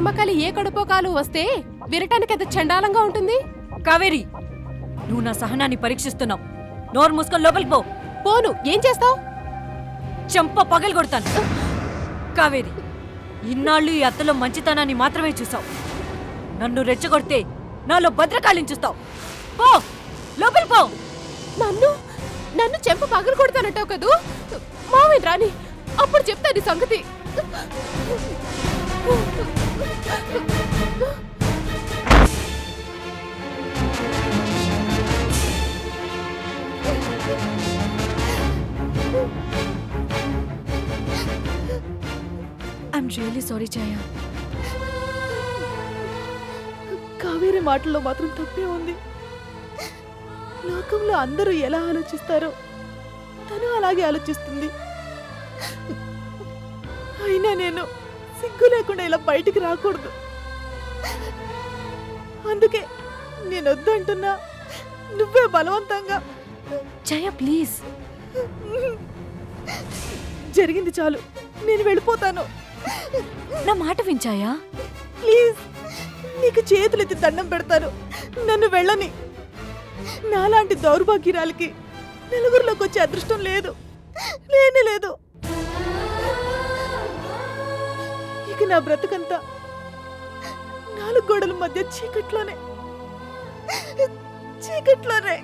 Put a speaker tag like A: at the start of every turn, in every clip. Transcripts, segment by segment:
A: ఎమ్మకలి ఏ కడుపోకాలు వస్తే వినటానికి ఎంత చండాలంగా ఉంటుంది
B: కావేరి నువ్వు నా సహనాన్ని పరీక్షిస్తున్నావు నోరు మూసుకొని లోపలికి పో
A: పోను ఏం చేస్తావు
B: చెంప పగలు కొడతాను కావేరి ఇన్నాళ్ళు ఈ అత్తలో మంచితనాన్ని మాత్రమే చూసావు నన్ను రెచ్చగొడితే నాలో భద్రకాళిని చూస్తావు పో లోపలికి పో
A: నన్ను నన్ను చెంప పగలు కొడతానంటావు కదూ మావయ్య రాని అప్పుడు చెప్తాను ఈ సంగతి
B: I'm really sorry Chaya
C: Kaveri మాటల్లో మాత్రం తప్పే ఉంది లోకంలో అందరూ ఎలా ఆలోచిస్తారో తను అలాగే ఆలోచిస్తుంది అయినా నేను సిగ్గు లేకుండా ఇలా బయటికి రాకూడదు అందుకే నేను వద్దంటున్నా నువ్వే బలవంతంగా
B: ఛాయా ప్లీజ్
C: జరిగింది చాలు నేను వెళ్ళిపోతాను
B: నా మాట వించాయా
C: ప్లీజ్ నీకు చేతులెత్తి దండం పెడతాను నన్ను వెళ్ళని నాలాంటి దౌర్భాగ్యురాలకి నలుగురిలోకి వచ్చే అదృష్టం లేదు లేనే లేదు ఇక నా బ్రతుకంతా నాలుగు గోడల మధ్య చీకట్లోనే చీకట్లోనే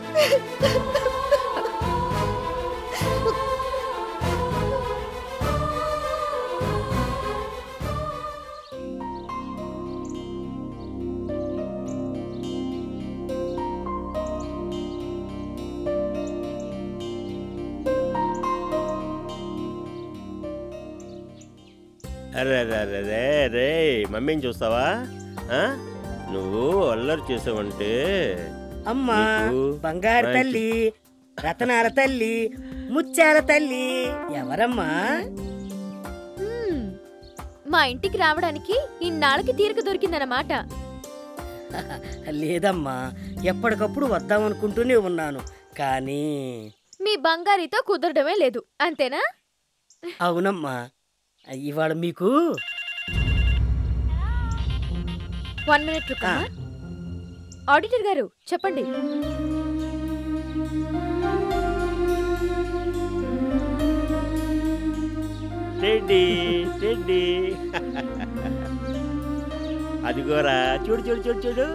D: అరే అరే అరే అరే రే మమ్మీని చూస్తావా ఆ? నువ్వు అల్లరి చేసావంటే
E: అమ్మా
D: నీకు
E: బంగారు
D: మంచి-
E: తల్లి రతనాల తల్లి ముత్యాల తల్లి ఎవరమ్మా
F: హ్మ్. మా ఇంటికి రావడానికి ఇన్నాళ్ళకి తీరిక దొరికిందన్నమాట
E: లేదమ్మా ఎప్పటికప్పుడు వద్దామనుకుంటూనే ఉన్నాను కానీ
F: మీ బంగారితో కుదరడమే లేదు అంతేనా
E: అవునమ్మా ఇవాళ మీకు
F: వన్ మినిట్ రుకమ్మా ఆడిటర్ గారు చెప్పండి
D: టెడ్డీ టెడ్డీ అదిగోరా చూడు చూడు చూడు చూడు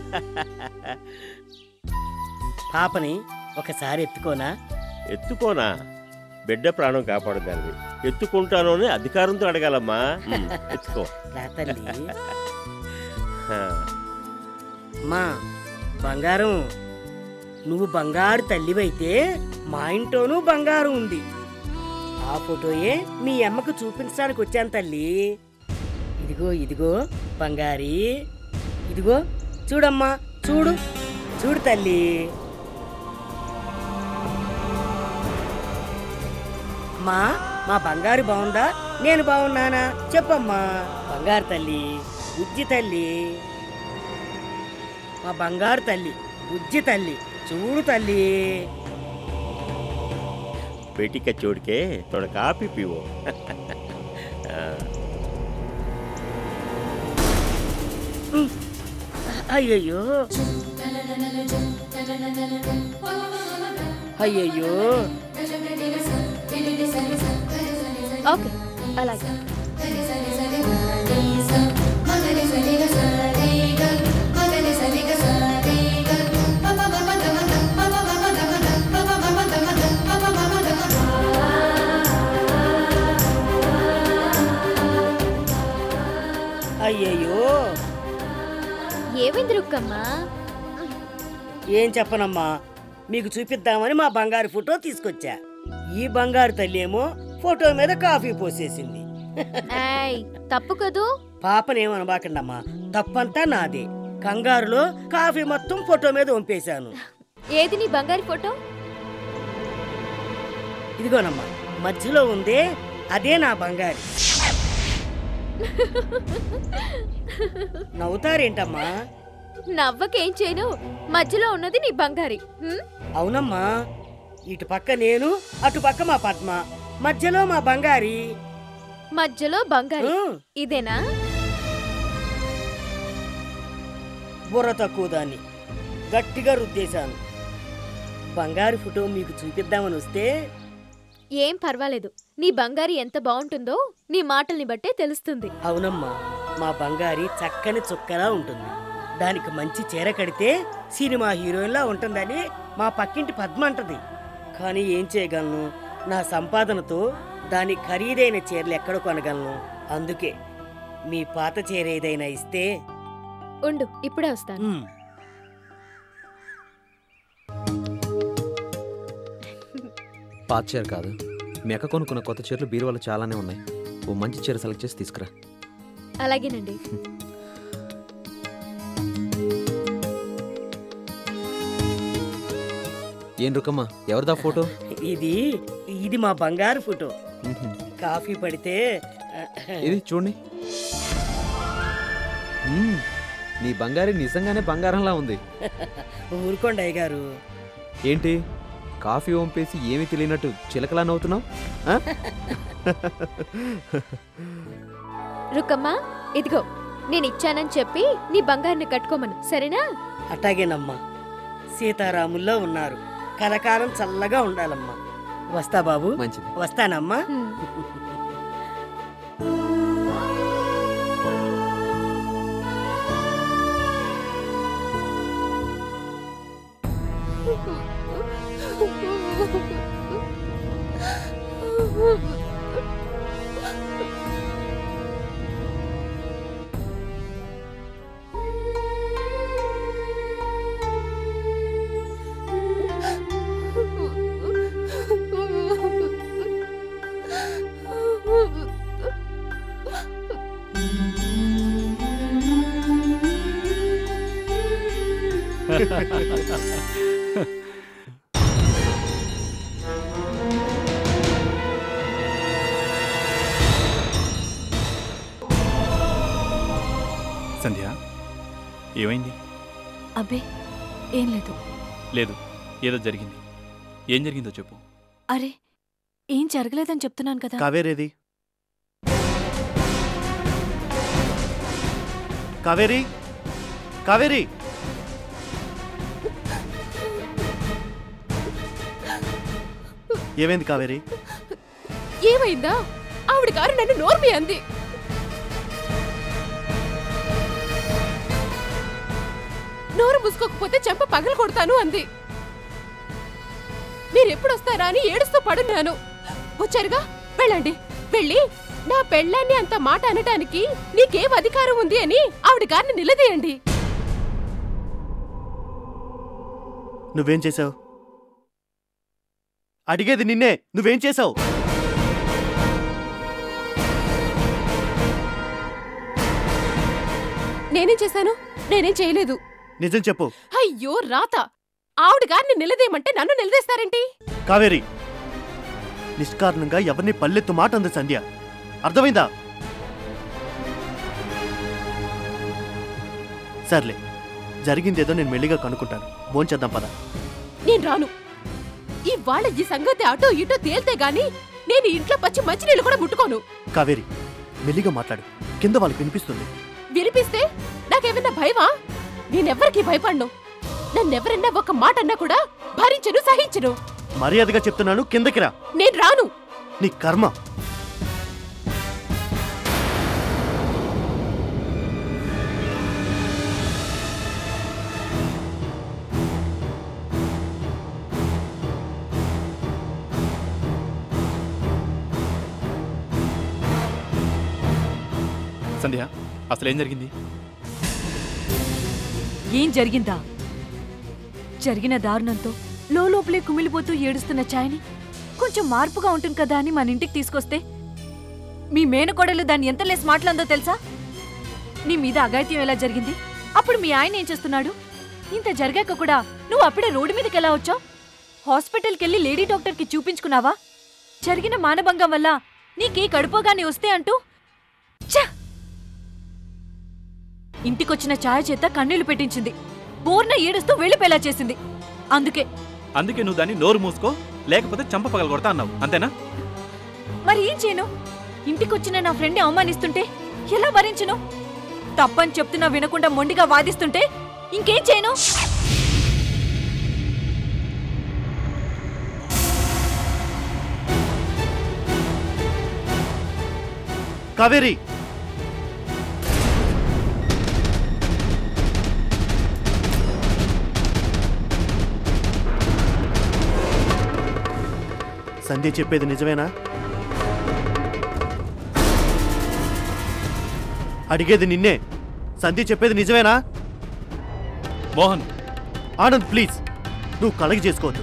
E: పాపని ఒకసారి ఎత్తుకోనా
D: ఎత్తుకోనా బిడ్డ ప్రాణం కాపాడదాన్ని ఎత్తుకుంటాను అని అధికారంతో అడగాలమ్మా ఉమ్, ఎత్తుకో
E: రా తల్లి
D: ఆ,
E: మా బంగారం నువ్వు బంగారు తల్లివైతే మా ఇంట్లోనూ బంగారం ఉంది ఆ ఫోటోయే మీ అమ్మకు చూపించడానికి వచ్చాను తల్లి ఇదిగో ఇదిగో బంగారి ఇదిగో చూడమ్మా చూడు చూడు తల్లి మా మా బంగారు బాగుందా నేను బాగున్నానా చెప్పమ్మా బంగారు తల్లి బుజ్జి తల్లి మా బంగారు తల్లి బుజ్జి తల్లి చూడు తల్లి
D: बेटी का छोड़ के थोड़ा काफी पीवो
E: అయ్యయ్యో అయ్యయ్యో
F: ఓకే అలాగే
E: అయ్యయ్యో
F: ఏమైంది రుక్కమ్మా
E: ఏం చెప్పనమ్మా మీకు చూపిద్దామని మా బంగారు ఫోటో తీసుకొచ్చా ఈ బంగారు తల్లి ఏమో ఫోటో మీద కాఫీ పోసేసింది
F: ఏయ్ తప్పు కదూ
E: పాపనేమనబాకండమ్మా తప్పంతా నాదే కంగారులో కాఫీ మొత్తం ఫోటో మీద వంపేశాను
F: ఏది నీ బంగారు ఫోటో
E: ఇదిగోనమ్మా మధ్యలో ఉందే అదే నా బంగారు నవ్వుతారేంటమ్మా
F: నవ్వకేం చేయను మధ్యలో ఉన్నది నీ బంగారి హ్మ్?
E: అవునమ్మా ఇటు పక్క నేను అటు పక్క మా పద్మ మధ్యలో మా బంగారి
F: మధ్యలో బంగారి
E: ఉం.
F: ఇదేనా
E: బుర్ర తక్కువ దాన్ని గట్టిగా రుద్దేశాను బంగారు ఫోటో మీకు చూపిద్దామని వస్తే
F: ఏం పర్వాలేదు నీ బంగారి ఎంత బాగుంటుందో నీ మాటల్ని బట్టే తెలుస్తుంది
E: అవునమ్మా మా బంగారి చక్కని చుక్కలా ఉంటుంది దానికి మంచి చీర కడితే సినిమా హీరోయిన్లా ఉంటుందని మా పక్కింటి పద్మ అంటది కానీ ఏం చేయగలను నా సంపాదనతో దాని ఖరీదైన చీరలు ఎక్కడ కొనగలను అందుకే మీ పాత చీర ఏదైనా ఇస్తే
F: ఉండు ఇప్పుడే వస్తాను
E: ఉమ్,
G: పాత చీర కాదు మీ అక్క కొనుక్కున్న కొత్త చీరలు బీరువాలో చాలానే ఉన్నాయి ఓ మంచి చీర సెలెక్ట్ చేసి తీసుకురా
F: అలాగేనండి
G: ఏం రుకమ్మా ఎవరిదా ఫోటో
E: ఇది ఇది మా బంగారు ఫోటో
G: మ్మ్హ్మ్.
E: కాఫీ పడితే
G: ఇది చూడండి మ్మ్. నీ బంగారి నిజంగానే బంగారంలా ఉంది
E: ఊరుకోండి అయ్య గారు
G: ఏంటి కాఫీ వంపేసి ఏమీ తెలియనట్టు చిలకలా నవ్వుతున్నావు ఆ?
F: రుకమ్మా ఇదిగో నేను ఇచ్చానని చెప్పి నీ బంగారుని కట్టుకోమను సరేనా
E: అట్లాగేనమ్మా సీతారాముల్లో ఉన్నారు కలకాలం చల్లగా ఉండాలమ్మా వస్తా బాబు
G: మంచిది
E: వస్తానమ్మా
F: హ్మ్.
H: సంధ్య ఏమైంది
B: అబ్బే ఏం లేదు
H: లేదు ఏదో జరిగింది ఏం జరిగిందో చెప్పు
B: అరే ఏం జరగలేదని చెప్తున్నాను కదా
I: కావేరేది కావేరి కావేరి ఏమైంది కావేరి
A: ఏమైందా ఆవిడ గారు నన్ను నోర్మి అంది నోరు మూసుకోకపోతే చెంప పగలు కొడతాను అంది మీరెప్పుడు వస్తారా అని ఏడుస్తూ పడున్నాను వచ్చారుగా వెళ్ళండి వెళ్ళి నా పెళ్ళాన్ని అంత మాట అనటానికి నీకేం అధికారం ఉంది అని ఆవిడ గారిని నిలదీయండి
I: నువ్వేం చేసావు అడిగేది నిన్నే నువ్వేం చేసావు
A: నేనేం చేశాను నేనేం చేయలేదు
I: నిజం చెప్పు
A: అయ్యో రాత ఆవిడ గారిని నిలదేయమంటే నన్ను నిలదీస్తారేంటి
I: కావేరి నిష్కారణంగా ఎవరిని పల్లెత్తు మాట అంది సంధ్య అర్థమైందా సర్లే జరిగిందేదో నేను మెల్లిగా కనుక్కుంటాను భోంచేద్దాం పద
A: నేను రాను ఇవాళ ఈ సంగతి అటో ఇటో తేల్తే గాని నేను ఇంట్లో పచ్చి మంచినీళ్ళు కూడా ముట్టుకోను
I: కావేరి మెల్లిగా మాట్లాడు కింద వాళ్ళకి వినిపిస్తుంది
A: వినిపిస్తే నాకేమన్నా భయమా నేనెవ్వరికి భయపడ్ను నన్నెవరన్నా ఒక మాట అన్నా కూడా భరించను సహించను
I: మర్యాదగా చెప్తున్నాను కిందకి రా
A: నేను రాను
I: నీ కర్మ
H: సంధ్య అసలు ఏం జరిగింది
B: ఏం జరిగిందా జరిగిన దారుణంతో లోపలే కుమిలిపోతూ ఏడుస్తున్న ఛాయని కొంచెం మార్పుగా ఉంటుంది కదా అని మన ఇంటికి తీసుకొస్తే మీ మేనకోడలు దాన్ని ఎంత లేసి మాట్లాందో తెలుసా నీ మీద అఘాయిత్యం ఎలా జరిగింది అప్పుడు మీ ఆయన ఏం చేస్తున్నాడు ఇంత జరిగాక కూడా నువ్వు అప్పుడే రోడ్డు మీదకి ఎలా వచ్చావు హాస్పిటల్కి వెళ్ళి లేడీ డాక్టర్కి చూపించుకున్నావా జరిగిన మానభంగం వల్ల నీకే కడుపోగాని వస్తే అంటూ ఛ! ఇంటికొచ్చిన ఛాయ చేత కన్నీళ్లు పెట్టించింది బోర్న ఏడుస్తూ వెళ్ళిపోయేలా చేసింది అందుకే
H: అందుకే నువ్వు దాన్ని నోరు మూసుకో లేకపోతే చంప పగల కొడతా అన్నావు అంతేనా
B: మరి ఏం చేయను ఇంటికొచ్చిన నా ఫ్రెండ్ని అవమానిస్తుంటే ఎలా భరించను తప్పని చెప్తున్నా వినకుండా మొండిగా వాదిస్తుంటే ఇంకేం చేయను
I: కావేరి సంధ్య చెప్పేది నిజమేనా అడిగేది నిన్నే సంధ్య చెప్పేది నిజమేనా
H: మోహన్
I: ఆనంద్ ప్లీజ్ నువ్వు కలగి చేసుకోవద్దు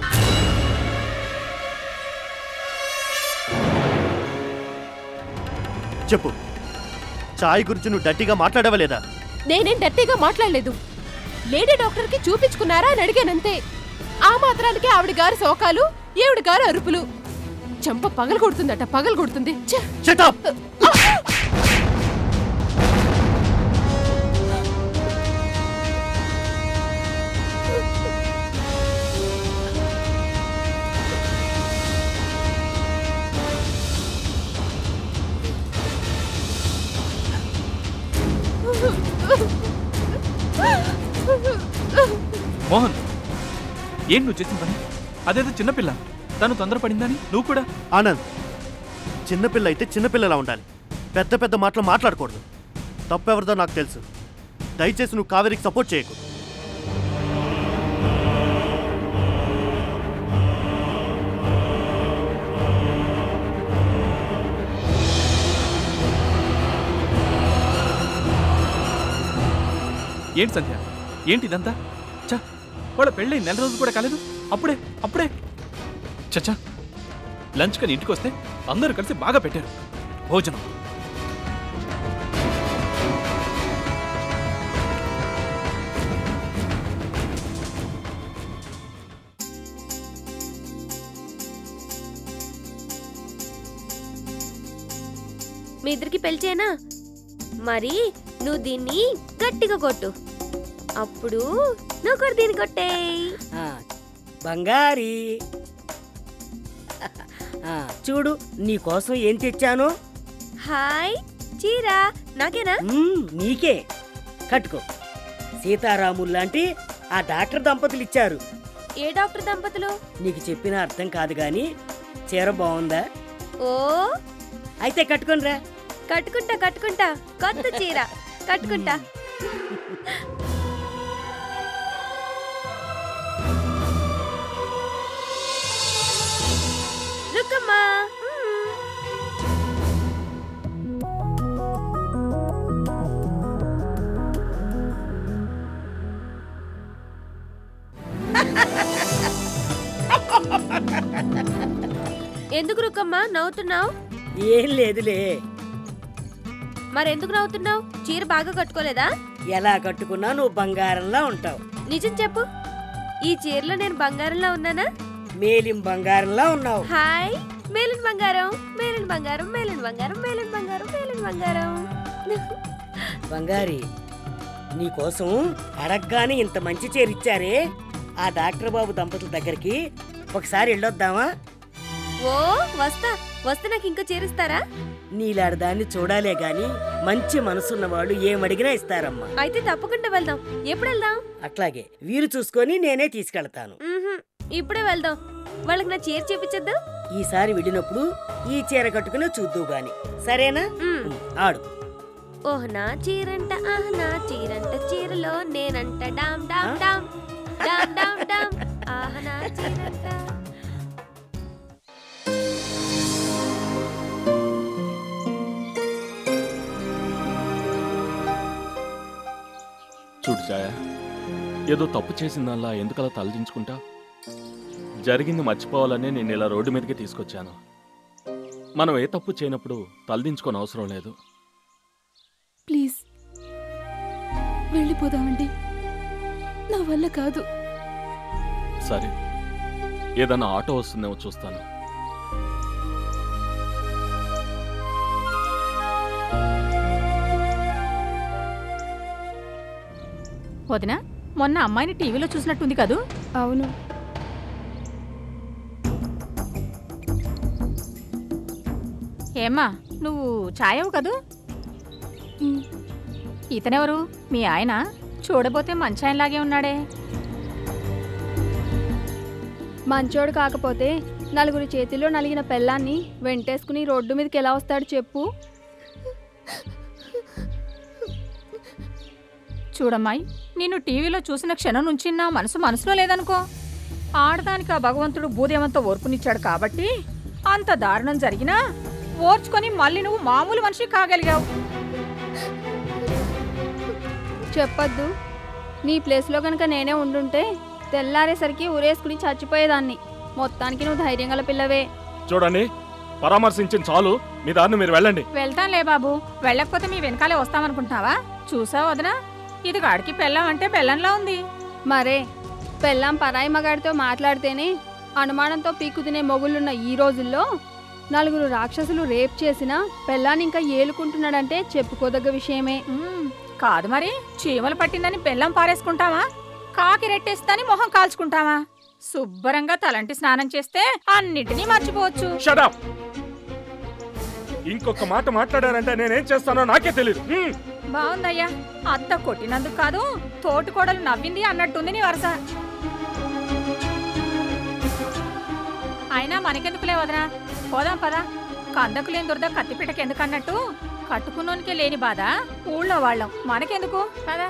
I: చెప్పు చాయ్ గురించి నువ్వు డట్టిగా మాట్లాడవా లేదా
A: నేనేం డట్టిగా మాట్లాడలేదు లేడీ డాక్టర్ కి చూపించుకున్నారా అని అడిగానంతే ఆ మాత్రానికి ఆవిడ గారి శోకాలు ఈవిడ గారి అరుపులు చెంప పగలు కొడుతుందట పగలు కొడుతుంది ఛ!
I: షటప్
H: మోహన్ ఏం నువ్వు చేసిన పని అదేదో చిన్నపిల్ల తను తొందరపడిందని నువ్వు కూడా
I: ఆనంద్ చిన్నపిల్ల అయితే చిన్నపిల్లలా ఉండాలి పెద్ద పెద్ద మాటలు మాట్లాడకూడదు తప్పెవరిదో నాకు తెలుసు దయచేసి నువ్వు కావేరికి సపోర్ట్ చేయకు
H: ఏంటి సంధ్య ఏంటి ఇదంతా చా వాళ్ళ పెళ్ళి నెల రోజులు కూడా కాలేదు అప్పుడే అప్పుడే చచ్చా లంచ్ కని ఇంటికి వస్తే అందరూ కలిసి బాగా పెట్టారు భోజనం
F: మీ ఇద్దరికి పెళ్లి చేయనా మరి నువ్వు దీన్ని గట్టిగా కొట్టు అప్పుడు నువ్వు కూడా దీన్ని కొట్టేయ్
E: ఆ, బంగారి ఆ, చూడు నీ కోసం ఏం తెచ్చాను
F: హాయ్ చీర నాకేనా
E: మ్మ్, నీకే కట్టుకో సీతారాములు లాంటి ఆ డాక్టర్ దంపతులు ఇచ్చారు
F: ఏ డాక్టర్ దంపతులు
E: నీకు చెప్పిన అర్థం కాదు గాని చీర బాగుందా
F: ఓ
E: అయితే కట్టుకొనిరా
F: కట్టుకుంటా కట్టుకుంటా కొత్త చీర కట్టుకుంటా రుక్కమ్మా ఎందుకు రుక్కమ్మా నవ్వుతున్నావు
E: ఏం లేదులే
F: మరెందుకు నవ్వుతున్నావు చీర బాగా కట్టుకోలేదా
E: ఎలా కట్టుకున్నా నువ్వు బంగారంలా ఉంటావు
F: నిజం చెప్పు ఈ చీరలో నేను బంగారంలో ఉన్నానా
E: మేలిం బంగారంలా ఉన్నావు
F: హాయ్ మేలిన్ బంగారం మేలిన్ బంగారం మేలిన్ బంగారం మేలిన్ బంగారం మేలిన్ బంగారం
E: బంగారి నీకోసం అడగ్గానే ఇంత మంచి చీర ఇచ్చారే ఆ డాక్టర్ బాబు దంపతుల దగ్గరికి ఒకసారి వెళ్ళొద్దామా
F: ఓ వస్తా వస్తే నాకు ఇంకో చీరిస్తారా
E: నీలాడి దాన్ని చూడాలే గాని మంచి మనసున్న వాళ్ళు ఏమడిగినా ఇస్తారమ్మా
F: అయితే తప్పకుండా వెళ్దాం ఎప్పుడు వెళ్దాం
E: అట్లాగే వీలు చూసుకొని నేనే తీసుకెళ్తాను
F: మ్మ్హ్మ్. ఇప్పుడే వెళ్దాం వాళ్ళకి నా చీర చూపించద్దు
E: ఈసారి వెళ్ళినప్పుడు ఈ చీర కట్టుకుని చూద్దు గాని సరేనా ఉమ్, ఆడు
F: ఓహ్ నా చీరంట ఆహ్ నా చీరంట చీరలో నేనంట డామ్ డామ్ డామ్ డామ్ డామ్ డామ్ ఆహ్ నా చీరంట
J: చూడు ఛాయ ఏదో తప్పు చేసిందల్లా ఎందుకలా తలదించుకుంటా జరిగింది మర్చిపోవాలనే నేను ఇలా రోడ్డు మీదకి తీసుకొచ్చాను మనం ఏ తప్పు చేయనప్పుడు తలదించుకొని అవసరం లేదు
A: ప్లీజ్ వెళ్ళిపోదామండి నా వల్ల కాదు
J: సరే ఏదన్నా ఆటో వస్తుందేమో చూస్తాను
K: వదినా మొన్న అమ్మాయిని టీవీలో చూసినట్టుంది కదూ
A: అవును
K: ఏమ్మా నువ్వు ఛాయవు కదూ ఇతనెవరు మీ ఆయన చూడబోతే మంచి ఆయనలాగే ఉన్నాడే
L: మంచోడు కాకపోతే నలుగురి చేతిలో నలిగిన పెళ్ళాన్ని వెంటేసుకుని రోడ్డు మీదకి ఎలా వస్తాడు చెప్పు
K: చూడమ్మాయి నిన్ను టీవీలో చూసిన క్షణం నుంచి నా మనసు మనసులో లేదనుకో ఆడదానికి ఆ భగవంతుడు భూదేవంతో ఓర్పునిచ్చాడు కాబట్టి అంత దారుణం జరిగినా ఓర్చుకొని మళ్ళీ నువ్వు మామూలు మనిషి కాగలిగావు
L: చెప్పొద్దు నీ ప్లేస్లో కనుక నేనే ఉండుంటే తెల్లారేసరికి ఊరేసుకుని చచ్చిపోయేదాన్ని మొత్తానికి నువ్వు ధైర్యం గల పిల్లవే
J: చూడండి పరామర్శించిన చాలు మీ దారిని మీరు వెళ్ళండి
K: వెళ్తాంలే బాబు వెళ్ళకపోతే మీ వెనకాలే వస్తామనుకుంటున్నావా చూసావు వదనా ఇది గాడికి పెళ్ళం అంటే బెల్లంలా ఉంది
L: మరే పెళ్ళాం పరాయి మగాడితో మాట్లాడితేనే అనుమానంతో పీకు తినే మొగుళ్ళున్న ఈ రోజుల్లో నలుగురు రాక్షసులు రేప్ చేసినా పెళ్ళాన్ని ఇంకా ఏలుకుంటున్నాడంటే చెప్పుకోదగ్గ విషయమే
K: కాదు మరి చీమలు పట్టిందని బెల్లం పారేసుకుంటావా కాకి రెట్టేస్తుందని మొహం కాల్చుకుంటావా శుభ్రంగా తలంటి స్నానం చేస్తే అన్నిటినీ మర్చిపోవచ్చు
J: షడప్ ఇంకొక మాట మాట్లాడారంటే నేనేం చేస్తానో నాకే తెలియదు
K: బాగుందయ్యా అత్త కొట్టినందుకు కాదు తోటి కోడలు నవ్వింది అన్నట్టుంది నీ వరస అయినా మనకెందుకులే వదరా పోదాం పదా కందకు లేని దురద కత్తిపీటకి ఎందుకు అన్నట్టు కట్టుకున్నోనికే లేని బాధ ఊళ్ళో వాళ్ళం మనకెందుకు పదా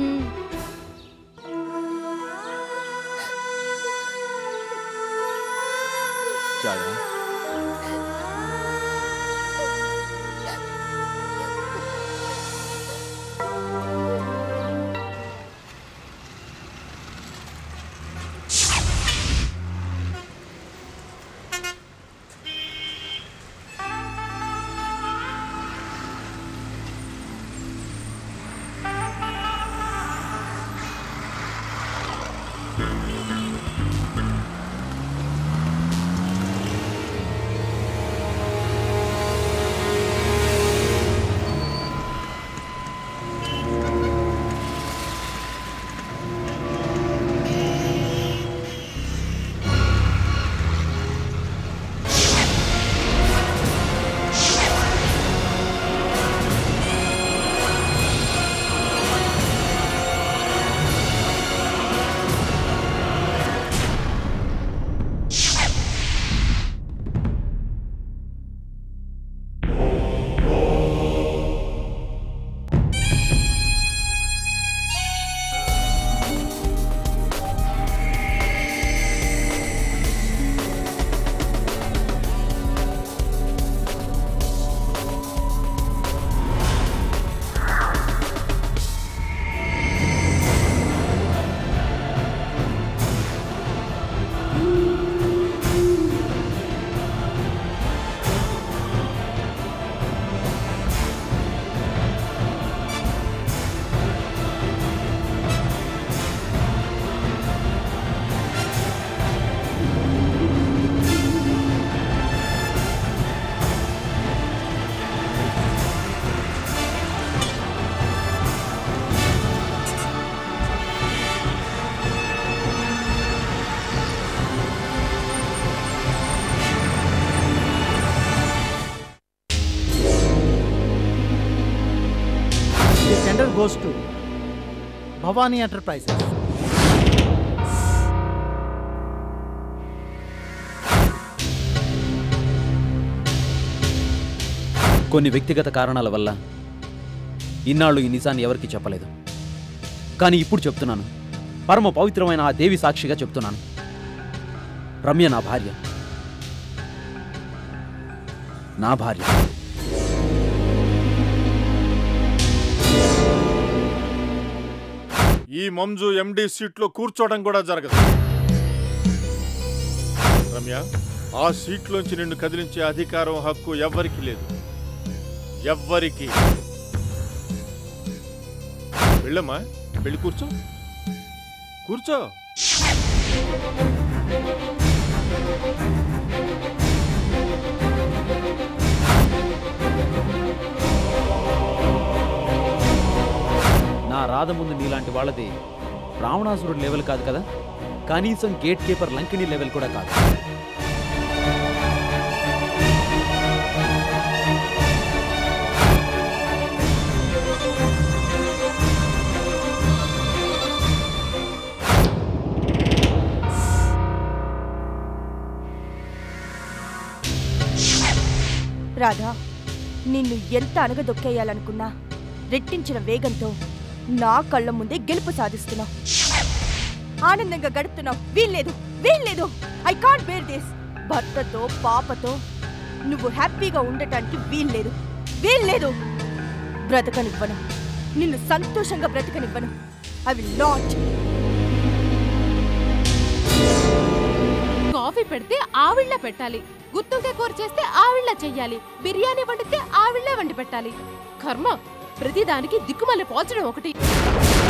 J: ఛాయా
M: The tender goes to Bhavani Enterprises.
G: కొన్ని వ్యక్తిగత కారణాల వల్ల ఇన్నాళ్ళు ఈ నిజాన్ని ఎవరికీ చెప్పలేదు కానీ ఇప్పుడు చెప్తున్నాను పరమ పవిత్రమైన ఆ దేవి సాక్షిగా చెప్తున్నాను రమ్య నా భార్య నా భార్య
N: ఈ మంజు ఎండి సీట్లో కూర్చోవడం కూడా జరగదు రమ్య ఆ సీట్లోంచి నిన్ను కదిలించే అధికారం హక్కు ఎవ్వరికి లేదు ఎవ్వరికి వెళ్ళమ్మా వెళ్ళి కూర్చో కూర్చో
G: నా రాధ ముందు నీలాంటి వాళ్ళది రావణాసురుడు లెవెల్ కాదు కదా కనీసం గేట్ కీపర్ లంకిణి లెవెల్ కూడా కాదు
O: రాధా నిన్ను ఎంత అనగదొక్కేయాలనుకున్నా రెట్టించిన వేగంతో నా కళ్ళ ముందే గెలుపు సాధిస్తున్నావు ఆనందంగా గడుపుతున్నావు వీల్లేదు వీల్లేదు ఐ కాంట్ బేర్ దిస్ భర్తతో పాపతో నువ్వు హ్యాపీగా ఉండటానికి వీల్లేదు వీల్లేదు బ్రతకనివ్వను నిన్ను సంతోషంగా బ్రతకనివ్వను ఐ విల్ నాట్
A: కాఫీ పెడితే ఆవిళ్ళ పెట్టాలి గుత్తొంకాయ కూర చేస్తే ఆవిళ్ళ చెయ్యాలి బిర్యానీ వండితే ఆవిళ్ళ వండి పెట్టాలి కర్మ ప్రతిదానికి దిక్కుమల్లి పోల్చడం ఒకటి